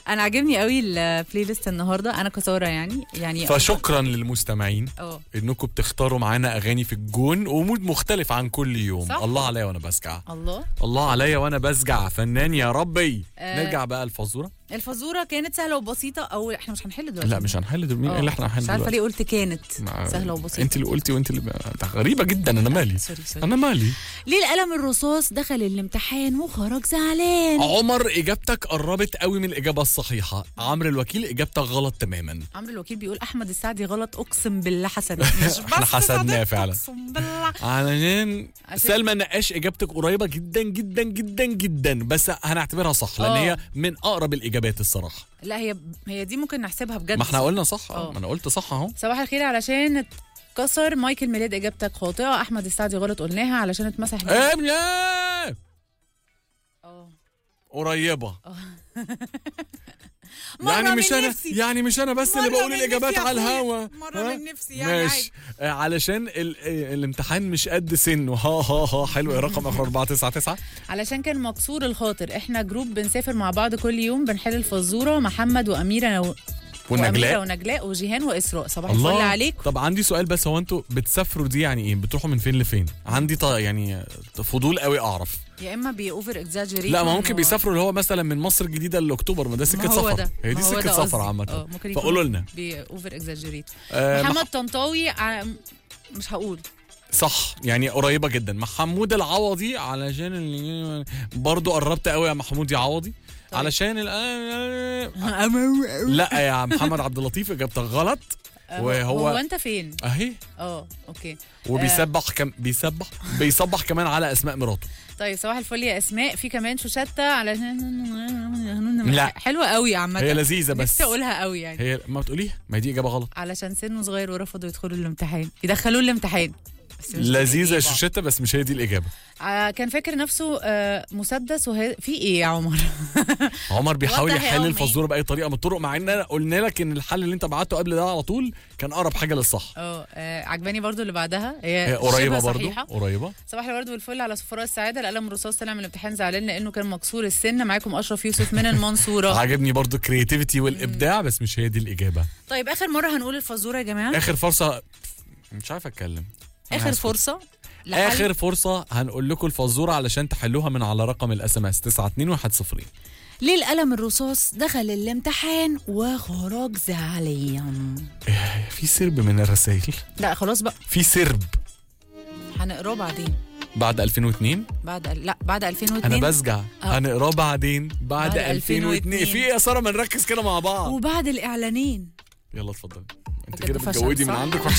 انا عاجبني قوي البلاي ليست النهارده انا كساره يعني يعني فشكرا للمستمعين اه انكم بتختاروا معانا اغاني في الجون ومود مختلف عن كل يوم صح. الله عليا وانا بسجع الله الله عليا وانا بسجع فنان يا ربي آه. نرجع بقى الفزوره الفزوره كانت سهله وبسيطه او احنا مش هنحل دلوقتي لا مش هنحل دول مين آه. قال احنا هنحل مش عارفه دلوقتي ليه قلت كانت ما- سهله وبسيطه انت اللي قلتي وانت اللي ده غريبه جدا انا مالي سوري سوري انا مالي ليه القلم الرصاص دخل الامتحان وخرج زعلان عمر اجابتك قربت قوي من الاجابه الصحيحه عمرو الوكيل اجابتك غلط تماما عمرو الوكيل بيقول احمد السعدي غلط اقسم بالله حسن مش احنا بس حسدناه صديق، فعلا. اقسم بالله علشان عشان- سلمى نقاش اجابتك قريبه جدا جدا جدا جدا بس هنعتبرها صح لان آه. هي من اقرب الاجابات الصراحه لا هي هي دي ممكن نحسبها بجد ما احنا قلنا صح اه آه. ما انا قلت صح اهو صباح الخير علشان اتكسر مايكل ميلاد اجابتك خاطئه احمد السعدي غلط قلناها علشان اتمسح ايه يا اه قريبه مرة يعني مش من انا نفسي. يعني مش انا بس اللي مرة بقول من الاجابات نفسي يا على أخويا. الهوا مرة ها؟ من نفسي يعني ماشي آه، علشان ال- آه، الامتحان مش قد سنه ها ها ها حلو يا رقم اخر 499 علشان كان مكسور الخاطر احنا جروب بنسافر مع بعض كل يوم بنحل الفزوره محمد واميره و... واميره والنجلاء ونجلاء وجيهان واسراء صباح الفل الله عليك طب عندي سؤال بس هو انتوا بتسافروا دي يعني ايه بتروحوا من فين لفين عندي طا يعني فضول قوي اعرف يا اما بيوفر اكزاجريت لا ما ممكن بيسافروا اللي هو مثلا من مصر الجديده لاكتوبر ما ده سكه هو سفر ده هي دي ما هو سكه ده سفر قصدي. عامه اه ممكن يكون فقولوا لنا بيوفر اكزاجريت آه، مح- محمد طنطاوي ع... مش هقول صح يعني قريبه جدا محمود العوضي علشان اللي برضه قربت قوي يا محمود يا عوضي طيب. علشان ال... لا يا محمد عبد اللطيف اجابتك غلط وهو- هو انت فين اهي اه اوكي وبيسبح كم بيسبح بيصبح كمان على اسماء مراته طيب صباح الفل يا اسماء في كمان شوشتة على لا. حلوه قوي عامه هي لذيذه بس نفسي اقولها قوي يعني هي ما بتقوليها ما هي دي اجابه غلط علشان سنه صغير ورفضوا يدخلوا الامتحان يدخلوه الامتحان بس مش دي لذيذه الإجابة. شوشته بس مش هي دي الاجابه آه، كان فاكر نفسه آه، مسدس وهي في ايه يا عمر عمر بيحاول What the hell, يحل man؟ الفزوره باي طريقه من الطرق مع ان قلنا لك ان الحل اللي انت بعته قبل ده على طول كان اقرب حاجه للصح اه آه، عجباني برضو اللي بعدها هي هي قريبه شبه برضو صحيحة. قريبه صباح الورد والفل على سفراء السعاده القلم الرصاص طلع من الامتحان زعلان لانه كان مكسور السن معاكم اشرف يوسف من المنصوره عاجبني برضو الكرياتيفيتي والابداع بس مش هي دي الاجابه طيب اخر مره هنقول الفزوره يا جماعه اخر فرصه مش عارف اتكلم أنا اخر هسكت. فرصه لحل اخر فرصه هنقول لكم الفزوره علشان تحلوها من على رقم الاس ام اس 92110 ليه القلم الرصاص دخل الامتحان وخرج زعلان في سرب من الرسائل لا خلاص بقى في سرب هنقراه بعدين بعد 2002 بعد لا بعد 2002 انا بسجع آه. هنقراه بعدين بعد, بعد 2002 2002. في ايه يا ساره ما نركز كده مع بعض وبعد الاعلانين يلا اتفضل انت بجد كده فشل، بتجودي من صح؟ عندك